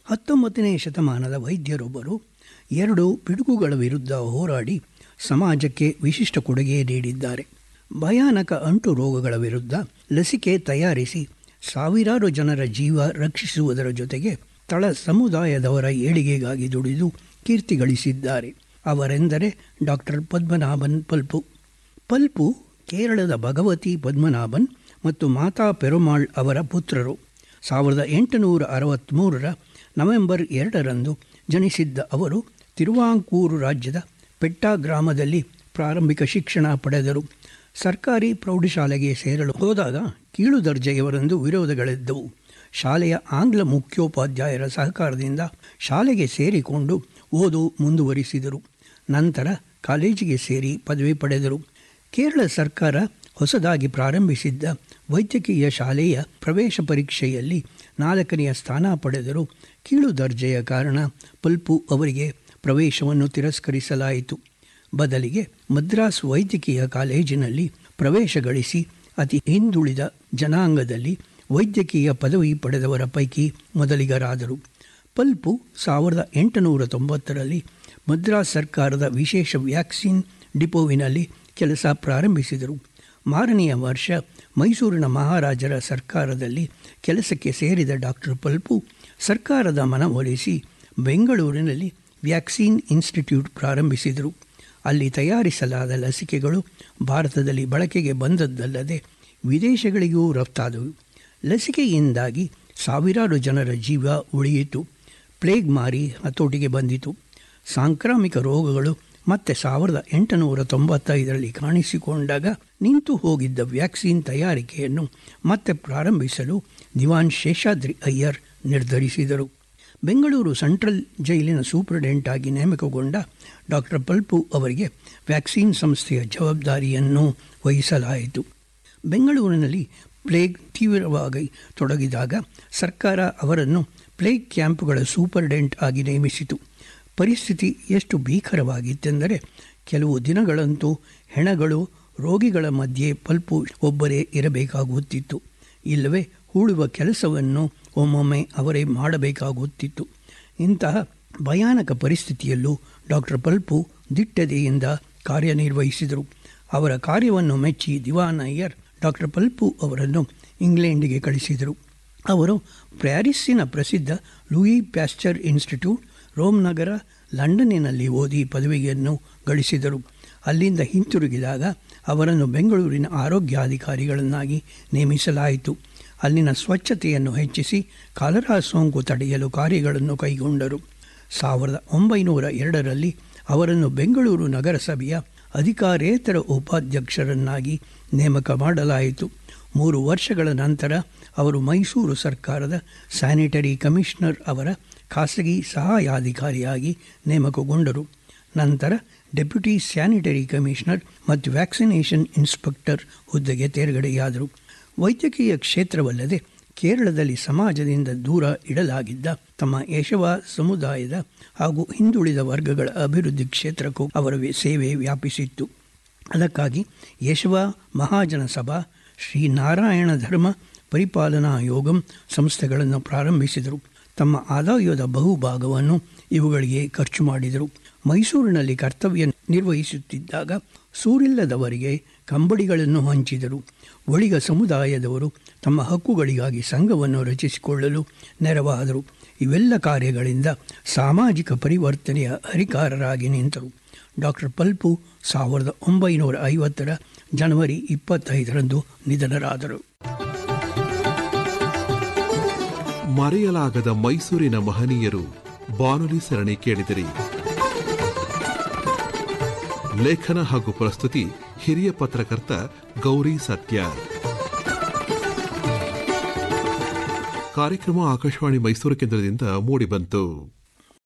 ಹತ್ತೊಂಬತ್ತನೇ ಶತಮಾನದ ವೈದ್ಯರೊಬ್ಬರು ಎರಡು ಪಿಡುಗುಗಳ ವಿರುದ್ಧ ಹೋರಾಡಿ ಸಮಾಜಕ್ಕೆ ವಿಶಿಷ್ಟ ಕೊಡುಗೆ ನೀಡಿದ್ದಾರೆ ಭಯಾನಕ ಅಂಟು ರೋಗಗಳ ವಿರುದ್ಧ ಲಸಿಕೆ ತಯಾರಿಸಿ ಸಾವಿರಾರು ಜನರ ಜೀವ ರಕ್ಷಿಸುವುದರ ಜೊತೆಗೆ ತಳ ಸಮುದಾಯದವರ ಏಳಿಗೆಗಾಗಿ ದುಡಿದು ಕೀರ್ತಿ ಗಳಿಸಿದ್ದಾರೆ ಅವರೆಂದರೆ ಡಾಕ್ಟರ್ ಪದ್ಮನಾಭನ್ ಪಲ್ಪು ಪಲ್ಪು ಕೇರಳದ ಭಗವತಿ ಪದ್ಮನಾಭನ್ ಮತ್ತು ಮಾತಾ ಪೆರುಮಾಳ್ ಅವರ ಪುತ್ರರು ಸಾವಿರದ ಎಂಟುನೂರ ಅರವತ್ತ್ಮೂರರ ನವೆಂಬರ್ ಎರಡರಂದು ಜನಿಸಿದ್ದ ಅವರು ತಿರುವಾಂಕೂರು ರಾಜ್ಯದ ಪೆಟ್ಟಾ ಗ್ರಾಮದಲ್ಲಿ ಪ್ರಾರಂಭಿಕ ಶಿಕ್ಷಣ ಪಡೆದರು ಸರ್ಕಾರಿ ಪ್ರೌಢಶಾಲೆಗೆ ಸೇರಲು ಹೋದಾಗ ಕೀಳು ದರ್ಜೆಯವರೆಂದು ವಿರೋಧಗಳಿದ್ದವು ಶಾಲೆಯ ಆಂಗ್ಲ ಮುಖ್ಯೋಪಾಧ್ಯಾಯರ ಸಹಕಾರದಿಂದ ಶಾಲೆಗೆ ಸೇರಿಕೊಂಡು ಓದು ಮುಂದುವರಿಸಿದರು ನಂತರ ಕಾಲೇಜಿಗೆ ಸೇರಿ ಪದವಿ ಪಡೆದರು ಕೇರಳ ಸರ್ಕಾರ ಹೊಸದಾಗಿ ಪ್ರಾರಂಭಿಸಿದ್ದ ವೈದ್ಯಕೀಯ ಶಾಲೆಯ ಪ್ರವೇಶ ಪರೀಕ್ಷೆಯಲ್ಲಿ ನಾಲ್ಕನೆಯ ಸ್ಥಾನ ಪಡೆದರು ಕೀಳು ದರ್ಜೆಯ ಕಾರಣ ಪಲ್ಪು ಅವರಿಗೆ ಪ್ರವೇಶವನ್ನು ತಿರಸ್ಕರಿಸಲಾಯಿತು ಬದಲಿಗೆ ಮದ್ರಾಸ್ ವೈದ್ಯಕೀಯ ಕಾಲೇಜಿನಲ್ಲಿ ಪ್ರವೇಶ ಗಳಿಸಿ ಅತಿ ಹಿಂದುಳಿದ ಜನಾಂಗದಲ್ಲಿ ವೈದ್ಯಕೀಯ ಪದವಿ ಪಡೆದವರ ಪೈಕಿ ಮೊದಲಿಗರಾದರು ಪಲ್ಪು ಸಾವಿರದ ಎಂಟುನೂರ ತೊಂಬತ್ತರಲ್ಲಿ ಮದ್ರಾಸ್ ಸರ್ಕಾರದ ವಿಶೇಷ ವ್ಯಾಕ್ಸಿನ್ ಡಿಪೋವಿನಲ್ಲಿ ಕೆಲಸ ಪ್ರಾರಂಭಿಸಿದರು ಮಾರನೆಯ ವರ್ಷ ಮೈಸೂರಿನ ಮಹಾರಾಜರ ಸರ್ಕಾರದಲ್ಲಿ ಕೆಲಸಕ್ಕೆ ಸೇರಿದ ಡಾಕ್ಟರ್ ಪಲ್ಪು ಸರ್ಕಾರದ ಮನವೊಲಿಸಿ ಬೆಂಗಳೂರಿನಲ್ಲಿ ವ್ಯಾಕ್ಸಿನ್ ಇನ್ಸ್ಟಿಟ್ಯೂಟ್ ಪ್ರಾರಂಭಿಸಿದರು ಅಲ್ಲಿ ತಯಾರಿಸಲಾದ ಲಸಿಕೆಗಳು ಭಾರತದಲ್ಲಿ ಬಳಕೆಗೆ ಬಂದದ್ದಲ್ಲದೆ ವಿದೇಶಗಳಿಗೂ ರಫ್ತಾದವು ಲಸಿಕೆಯಿಂದಾಗಿ ಸಾವಿರಾರು ಜನರ ಜೀವ ಉಳಿಯಿತು ಪ್ಲೇಗ್ ಮಾರಿ ಹತೋಟಿಗೆ ಬಂದಿತು ಸಾಂಕ್ರಾಮಿಕ ರೋಗಗಳು ಮತ್ತೆ ಸಾವಿರದ ಎಂಟುನೂರ ತೊಂಬತ್ತೈದರಲ್ಲಿ ಕಾಣಿಸಿಕೊಂಡಾಗ ನಿಂತು ಹೋಗಿದ್ದ ವ್ಯಾಕ್ಸಿನ್ ತಯಾರಿಕೆಯನ್ನು ಮತ್ತೆ ಪ್ರಾರಂಭಿಸಲು ದಿವಾನ್ ಶೇಷಾದ್ರಿ ಅಯ್ಯರ್ ನಿರ್ಧರಿಸಿದರು ಬೆಂಗಳೂರು ಸೆಂಟ್ರಲ್ ಜೈಲಿನ ಸೂಪರಿಂಟೆಂಟ್ ಆಗಿ ನೇಮಕಗೊಂಡ ಡಾಕ್ಟರ್ ಪಲ್ಪು ಅವರಿಗೆ ವ್ಯಾಕ್ಸಿನ್ ಸಂಸ್ಥೆಯ ಜವಾಬ್ದಾರಿಯನ್ನು ವಹಿಸಲಾಯಿತು ಬೆಂಗಳೂರಿನಲ್ಲಿ ಪ್ಲೇಗ್ ತೀವ್ರವಾಗಿ ತೊಡಗಿದಾಗ ಸರ್ಕಾರ ಅವರನ್ನು ಪ್ಲೇಗ್ ಕ್ಯಾಂಪ್ಗಳ ಸೂಪರ್ಡೆಂಟ್ ಆಗಿ ನೇಮಿಸಿತು ಪರಿಸ್ಥಿತಿ ಎಷ್ಟು ಭೀಕರವಾಗಿತ್ತೆಂದರೆ ಕೆಲವು ದಿನಗಳಂತೂ ಹೆಣಗಳು ರೋಗಿಗಳ ಮಧ್ಯೆ ಪಲ್ಪು ಒಬ್ಬರೇ ಇರಬೇಕಾಗುತ್ತಿತ್ತು ಇಲ್ಲವೇ ಹೂಳುವ ಕೆಲಸವನ್ನು ಒಮ್ಮೊಮ್ಮೆ ಅವರೇ ಮಾಡಬೇಕಾಗುತ್ತಿತ್ತು ಇಂತಹ ಭಯಾನಕ ಪರಿಸ್ಥಿತಿಯಲ್ಲೂ ಡಾಕ್ಟರ್ ಪಲ್ಪು ದಿಟ್ಟತೆಯಿಂದ ಕಾರ್ಯನಿರ್ವಹಿಸಿದರು ಅವರ ಕಾರ್ಯವನ್ನು ಮೆಚ್ಚಿ ದಿವಾನ್ ಅಯ್ಯರ್ ಡಾಕ್ಟರ್ ಪಲ್ಪು ಅವರನ್ನು ಇಂಗ್ಲೆಂಡಿಗೆ ಕಳಿಸಿದರು ಅವರು ಪ್ಯಾರಿಸ್ಸಿನ ಪ್ರಸಿದ್ಧ ಲೂಯಿ ಪ್ಯಾಸ್ಚರ್ ಇನ್ಸ್ಟಿಟ್ಯೂಟ್ ರೋಮ್ ನಗರ ಲಂಡನ್ನಿನಲ್ಲಿ ಓದಿ ಪದವಿಯನ್ನು ಗಳಿಸಿದರು ಅಲ್ಲಿಂದ ಹಿಂತಿರುಗಿದಾಗ ಅವರನ್ನು ಬೆಂಗಳೂರಿನ ಆರೋಗ್ಯಾಧಿಕಾರಿಗಳನ್ನಾಗಿ ನೇಮಿಸಲಾಯಿತು ಅಲ್ಲಿನ ಸ್ವಚ್ಛತೆಯನ್ನು ಹೆಚ್ಚಿಸಿ ಕಾಲರಾ ಸೋಂಕು ತಡೆಯಲು ಕಾರ್ಯಗಳನ್ನು ಕೈಗೊಂಡರು ಸಾವಿರದ ಒಂಬೈನೂರ ಎರಡರಲ್ಲಿ ಅವರನ್ನು ಬೆಂಗಳೂರು ನಗರಸಭೆಯ ಅಧಿಕಾರೇತರ ಉಪಾಧ್ಯಕ್ಷರನ್ನಾಗಿ ನೇಮಕ ಮಾಡಲಾಯಿತು ಮೂರು ವರ್ಷಗಳ ನಂತರ ಅವರು ಮೈಸೂರು ಸರ್ಕಾರದ ಸ್ಯಾನಿಟರಿ ಕಮಿಷನರ್ ಅವರ ಖಾಸಗಿ ಸಹಾಯಾಧಿಕಾರಿಯಾಗಿ ನೇಮಕಗೊಂಡರು ನಂತರ ಡೆಪ್ಯೂಟಿ ಸ್ಯಾನಿಟರಿ ಕಮಿಷನರ್ ಮತ್ತು ವ್ಯಾಕ್ಸಿನೇಷನ್ ಇನ್ಸ್ಪೆಕ್ಟರ್ ಹುದ್ದೆಗೆ ತೇರ್ಗಡೆಯಾದರು ವೈದ್ಯಕೀಯ ಕ್ಷೇತ್ರವಲ್ಲದೆ ಕೇರಳದಲ್ಲಿ ಸಮಾಜದಿಂದ ದೂರ ಇಡಲಾಗಿದ್ದ ತಮ್ಮ ಯಶವ ಸಮುದಾಯದ ಹಾಗೂ ಹಿಂದುಳಿದ ವರ್ಗಗಳ ಅಭಿವೃದ್ಧಿ ಕ್ಷೇತ್ರಕ್ಕೂ ಅವರ ಸೇವೆ ವ್ಯಾಪಿಸಿತ್ತು ಅದಕ್ಕಾಗಿ ಯಶವ ಮಹಾಜನ ಸಭಾ ಶ್ರೀ ನಾರಾಯಣ ಧರ್ಮ ಪರಿಪಾಲನಾ ಯೋಗಂ ಸಂಸ್ಥೆಗಳನ್ನು ಪ್ರಾರಂಭಿಸಿದರು ತಮ್ಮ ಆದಾಯದ ಬಹುಭಾಗವನ್ನು ಇವುಗಳಿಗೆ ಖರ್ಚು ಮಾಡಿದರು ಮೈಸೂರಿನಲ್ಲಿ ಕರ್ತವ್ಯ ನಿರ್ವಹಿಸುತ್ತಿದ್ದಾಗ ಸೂರಿಲ್ಲದವರಿಗೆ ಕಂಬಳಿಗಳನ್ನು ಹಂಚಿದರು ಒಳಿಗ ಸಮುದಾಯದವರು ತಮ್ಮ ಹಕ್ಕುಗಳಿಗಾಗಿ ಸಂಘವನ್ನು ರಚಿಸಿಕೊಳ್ಳಲು ನೆರವಾದರು ಇವೆಲ್ಲ ಕಾರ್ಯಗಳಿಂದ ಸಾಮಾಜಿಕ ಪರಿವರ್ತನೆಯ ಹರಿಕಾರರಾಗಿ ನಿಂತರು ಡಾಕ್ಟರ್ ಪಲ್ಪು ಸಾವಿರದ ಒಂಬೈನೂರ ಐವತ್ತರ ಜನವರಿ ಇಪ್ಪತ್ತೈದರಂದು ನಿಧನರಾದರು ಮರೆಯಲಾಗದ ಮೈಸೂರಿನ ಮಹನೀಯರು ಬಾನುಲಿ ಸರಣಿ ಕೇಳಿದಿರಿ ಲೇಖನ ಹಾಗೂ ಪ್ರಸ್ತುತಿ ಹಿರಿಯ ಪತ್ರಕರ್ತ ಗೌರಿ ಸತ್ಯ ಕಾರ್ಯಕ್ರಮ ಆಕಾಶವಾಣಿ ಮೈಸೂರು ಕೇಂದ್ರದಿಂದ ಮೂಡಿಬಂತು